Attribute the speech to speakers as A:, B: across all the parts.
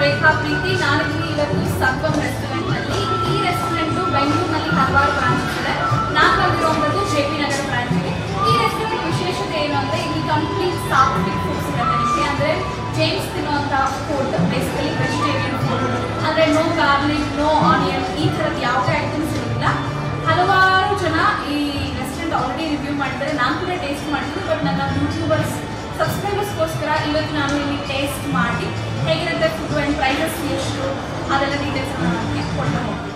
A: ರೇಖಾ ಪ್ರೀತಿ ನಾನಿಲ್ಲಿ ಇವತ್ತು ಸಂಗಮ್ ರೆಸ್ಟೋರೆಂಟ್ ನಲ್ಲಿ ಈ ರೆಸ್ಟೋರೆಂಟ್ ಬೆಂಗಳೂರಿನಲ್ಲಿ ಹಲವಾರು ಬ್ರಾಂಚ್ ಇದೆ ನಾನು ಬಂದಿರುವಂಥದ್ದು ಜೆ ಪಿ ನಗರ ಬ್ರಾಂಚ್ಗೆ ಈ ರೆಸ್ಟೋರೆಂಟ್ ವಿಶೇಷತೆ ಏನು ಅಂದ್ರೆ ಇಲ್ಲಿ ಕಂಪ್ಲೀಟ್ ಸಾತ್ವಿಕ್ ಫುಡ್ ಸಿಗುತ್ತೆ ನಿಮಗೆ ಅಂದ್ರೆ ಜೇಮ್ಸ್ ತಿನ್ನುವಂಥ ಫುಡ್ ಬೇಸಿಕಲಿ ವೆಜಿಟೇರಿಯನ್ ಫುಡ್ ಅಂದ್ರೆ ನೋ ಗಾರ್ಲಿಕ್ ನೋ ಆನಿಯನ್ ಈ ಥರದ್ದು ಯಾವುದೇ ಐಟಮ್ಸ್ ಇರೋದಿಲ್ಲ ಹಲವಾರು ಜನ ಈ ರೆಸ್ಟೋರೆಂಟ್ ಆಲ್ರೆಡಿ ರಿವ್ಯೂ ಮಾಡಿದ್ದಾರೆ ನಾನು ಕೂಡ ಟೇಸ್ಟ್ ಮಾಡಿದ್ದೀನಿ ಬಟ್ ನನ್ನ ಯೂಟ್ಯೂಬರ್ಸ್ ಸಬ್ಸ್ಕ್ರೈಬರ್ಸ್ಗೋಸ್ಕರ ಇವತ್ತು ನಾನು ಇಲ್ಲಿ ಟೇಸ್ಟ್ ಮಾಡಿ ಹೇಗಿರುತ್ತೆ ಫುಡ್ ಆ್ಯಂಡ್ ಪ್ರೈಸಸ್ ಎಷ್ಟು ಅದೆಲ್ಲ ಡೀಟೇಲ್ಸ್ ನಾನು ನಿಮಗೆ ಕೊಡ್ತಾ ಹೋಗ್ತೀನಿ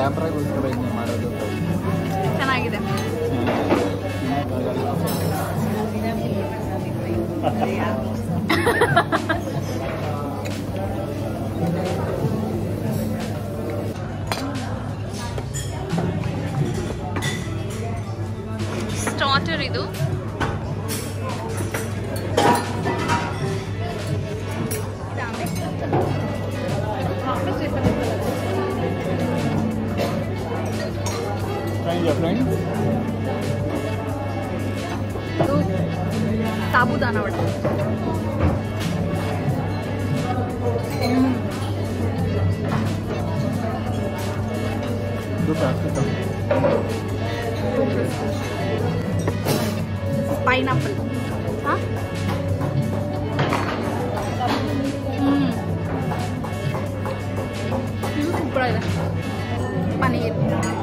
B: ಕ್ಯಾಮ್ರಾಗೋಸ್ಕರ ಹಿಂಗೆ ಮಾಡೋದು
A: ಚೆನ್ನಾಗಿದೆ ಸ್ಟಾರ್ಟರ್ ಇದು
B: ಫ್ರೆಂಡ್
A: ಇದು ಸಾಬುದಾನ ವಡೆ
B: ಇದು ಕ್ಯಾಪ್ಸಿಕಮ್
A: ಪೈನಾಪಲ್ ಹಾಂ ಇದು ಸೂಪರ್ ಇದೆ ಪನೀರ್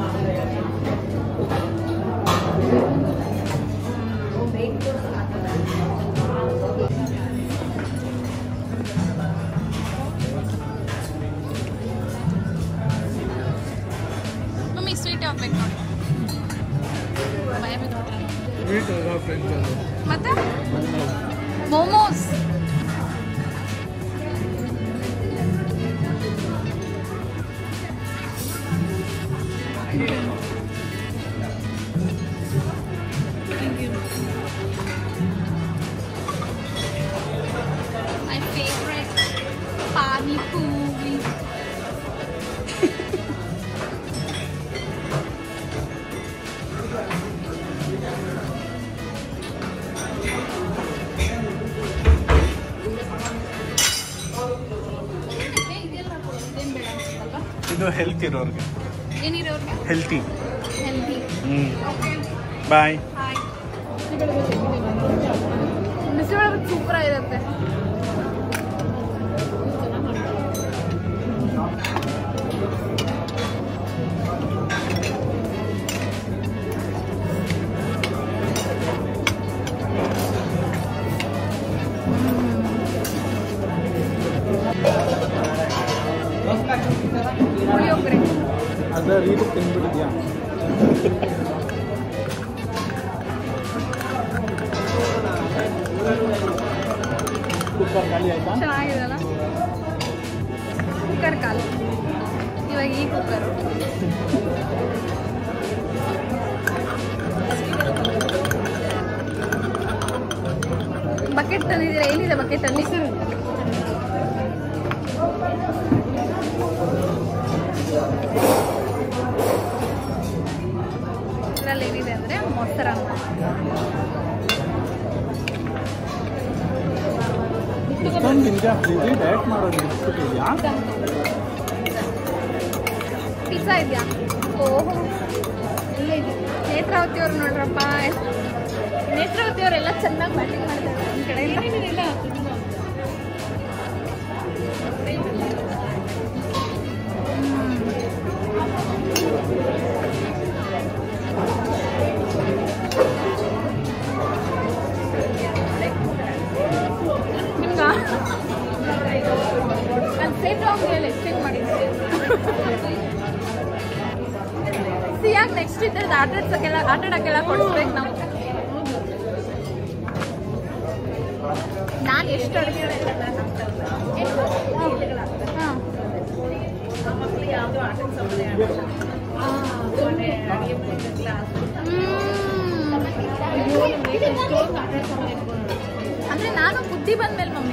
A: ಮಮ್ಮಿ ಸ್ವೀಟ್ ಆಗ್ಬೇಕು ನೋಡಿ ಭಯ ಬಿದ್ಬಿಟ್ರೆ.
B: ಸ್ವೀಟ್ ಫ್ರೆಂಡ್ಸ್ ಅದು
A: ಮತ್ತೆ momos My favorite pani puri.
B: ಇದು ಹೆಲ್ತ್ ಇರೋರಿಗೆ
A: ಏನಿರೋರ್ಗೆ
B: ಹೆಲ್ತಿ
A: ಹೆಲ್ದಿ
B: ಹ್ಞೂ
A: okay
B: bye
A: hi bisibele super ಆಗಿರುತ್ತೆ ಪುಳಿಯೋಗರೆ
B: ಅದ ರೀತಿ ತಿಂದ್ಬಿಟ್ಟಿದ್ಯಾ ಕುಕ್ಕರ್ ಖಾಲಿ ಆಯ್ತಾ
A: ಚೆನ್ನಾಗಿದೆಲ್ಲ ಕುಕ್ಕರ್ ಕಾಲು ಇವಾಗ ಈ ಕುಕ್ಕರು ಬಕೆಟ್ ತಂದಿದ್ದೀರಾ ಏನಿದೆ ಬಕೆಟ್ ಅಲ್ಲಿ ಇದರಲ್ಲಿ ಏನಿದೆ ಅಂದ್ರೆ ಮೊಸರನ್ನ
B: ಇಷ್ಟೊಂದು ತಿಂದ್ಯಾ ಫ್ರಿಜಿ ಡಯಟ್ ಮಾಡೋದು ಬಿಟ್ಬಿಟ್ಟಿದ್ಯಾ
A: ಪಿಜ್ಜಾ ಇದೆಯಾ ಓಹೋ ಇಲ್ಲೇ ಇದೆ ನೇತ್ರಾವತಿ ಅವ್ರು ನೋಡ್ರಪ್ಪ ನೇತ್ರಾವತಿ ಅವರೆಲ್ಲ ಚೆನ್ನಾಗಿ ಬ್ಯಾಟಿಂಗ್ ಮಾಡ್ತಾರೆ ನಮ್ಮ ಕಡೆ ಇಲ್ಲ ನಿಮ್ಗ ಅಲ್ಲಿ ಸೇಫ್ ಹೇಳಿ ಚೆಕ್ ಮಾಡಿದ್ದೆ ಸಿಯಾಗ್ ನೆಕ್ಸ್ಟ್ ಇದ್ರದ್ದು ಆಟ ಆಡ್ಸಕ್ಕೆಲ್ಲ ಆಟ ಆಡಕ್ಕೆಲ್ಲ ಕೊಡಿಸ್ಬೇಕು ನಾವು ನಾನು ಎಷ್ಟು ಅಡುಗೆ ಹಾಂ ಅಂದ್ರೆ ನಾನು ಬುದ್ಧಿ ಬಂದ್ಮೇಲೆ ಮಮ್ಮಿ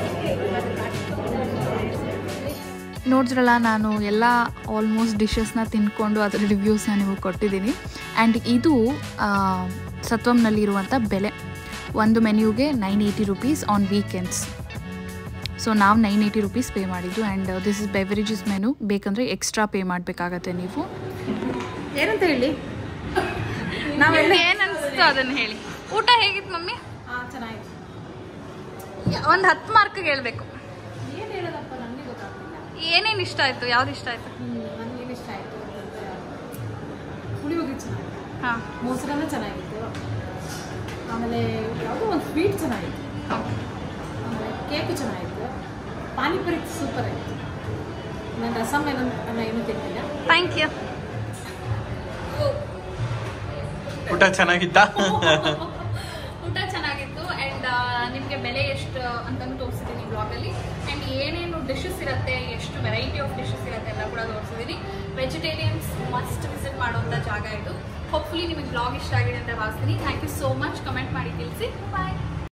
A: ನೋಡಿದ್ರಲ್ಲ ನಾನು ಎಲ್ಲ ಆಲ್ಮೋಸ್ಟ್ ಡಿಶಸ್ನ ತಿನ್ಕೊಂಡು ಅದರ ರಿವ್ಯೂಸ್ನ ನಿಮಗೆ ಕೊಟ್ಟಿದ್ದೀನಿ ಆ್ಯಂಡ್ ಇದು ಆ, ಸತ್ವಂನಲ್ಲಿರುವಂಥ ಬೆಲೆ ಒಂದು ಮೆನ್ಯೂಗೆ nine eighty rupees on weekends so ನಾವು ನೈನ್ ಏಯ್ಟಿ ರುಪೀಸ್ ಪೇ ಮಾಡಿದ್ದು and this is beverages menu ಬೇಕಂದರೆ ಎಕ್ಸ್ಟ್ರಾ ಪೇ ಮಾಡಬೇಕಾಗತ್ತೆ ನೀವು
C: ಏನಂತ ಹೇಳಿ
A: ನಾವೆಲ್ಲ ಏನು ಅನಿಸ್ತು ಅದನ್ನು ಹೇಳಿ ಊಟ ಹೇಗಿತ್ತು ಮಮ್ಮಿ
C: ಹಾ ಚೆನ್ನಾಗಿದೆ
A: ಒಂದು ಹತ್ತು ಮಾರ್ಕ್ಗೆ ಹೇಳ್ಬೇಕು
C: ಏನು ಹೇಳೋದಪ್ಪ ನನಗೆ ಗೊತ್ತಾಗ್ತಿಲ್ಲ
A: ಏನೇನು ಇಷ್ಟ ಆಯಿತು ಯಾವ್ದು ಇಷ್ಟ ಆಯಿತು
C: ನನಗೆ ಏನು ಇಷ್ಟ ಆಯಿತು ಪುಳಿಯೋಗರೆ ಚೆನ್ನಾಗಿತ್ತು
A: ಹಾಂ
C: ಮೊಸರನ್ನ ಚೆನ್ನಾಗಿತ್ತು ಆಮೇಲೆ ಯಾವುದೋ ಒಂದು ಸ್ವೀಟ್ ಚೆನ್ನಾಗಿತ್ತು ಆಮೇಲೆ ಕೇಕು ಚೆನ್ನಾಗಿತ್ತು ಪಾನಿಪುರಿ ಸೂಪರ್ ಆಗಿತ್ತು ನಾನು ರಸಮ್ ಏನೋ ಅನ್ನ ಏನೂ ತಿಂತಿಲ್ಲ
A: ಥ್ಯಾಂಕ್ ಯು
D: ಊಟ ಚೆನ್ನಾಗಿತ್ತಾ
A: ಊಟ ಚೆನ್ನಾಗಿತ್ತು ಆ್ಯಂಡ್ ನಿಮಗೆ ಬೆಲೆ ಎಷ್ಟು ಅಂತಲೂ ತೋರಿಸಿದ್ದೀನಿ ಬ್ಲಾಗಲ್ಲಿ ಆ್ಯಂಡ್ ಏನೇನು ಡಿಶಸ್ ಇರುತ್ತೆ ಎಷ್ಟು ವೆರೈಟಿ ಆಫ್ ಡಿಶಸ್ ಇರುತ್ತೆ ಎಲ್ಲ ಕೂಡ ತೋರಿಸಿದ್ದೀನಿ ವೆಜಿಟೇರಿಯನ್ಸ್ ಮಸ್ಟ್ ವಿಸಿಟ್ ಮಾಡುವಂಥ ಜಾಗ ಇದು ಹೋಪ್ಫುಲಿ ನಿಮಗೆ ಬ್ಲಾಗ್ ಇಷ್ಟ ಆಗಿದೆ ಅಂತ ಭಾವಿಸ್ತೀನಿ thank you so much comment ಮಾಡಿ ತಿಳಿಸಿ ಬಾಯ್